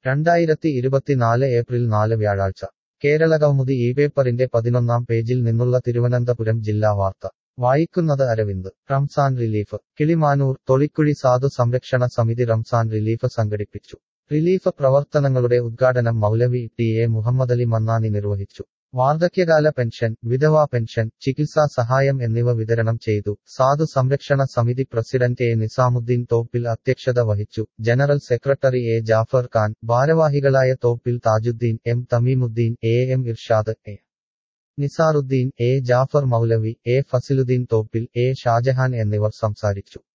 രണ്ടായിരത്തി ഇരുപത്തിനാല് ഏപ്രിൽ നാല് വ്യാഴാഴ്ച കേരളകൗമുദി ഈ പേപ്പറിന്റെ പതിനൊന്നാം പേജിൽ നിന്നുള്ള തിരുവനന്തപുരം ജില്ലാ വാർത്ത വായിക്കുന്നത് അരവിന്ദ് റംസാൻ റിലീഫ് കിളിമാനൂർ തൊളിക്കുഴി സാധു സംരക്ഷണ സമിതി റംസാൻ റിലീഫ് സംഘടിപ്പിച്ചു റിലീഫ് പ്രവർത്തനങ്ങളുടെ ഉദ്ഘാടനം മൗലവി ടി എ മുഹമ്മദലി മന്നാനി നിർവഹിച്ചു വാർദ്ധക്യകാല പെൻഷൻ വിധവാ പെൻഷൻ ചികിത്സാ സഹായം എന്നിവ വിതരണം ചെയ്തു സാധു സംരക്ഷണ സമിതി പ്രസിഡന്റ് എ നിസാമുദ്ദീൻ തോപ്പിൽ അധ്യക്ഷത വഹിച്ചു general secretary A Jaffar Khan ഭാരവാഹികളായ Thoppil Thajuddin M Thameemuddin A M Irshad A Nisaruddin A Jaffar മൗലവി എ ഫസിലുദ്ദീൻ തോപ്പിൽ എ ഷാജഹാൻ എന്നിവർ സംസാരിച്ചു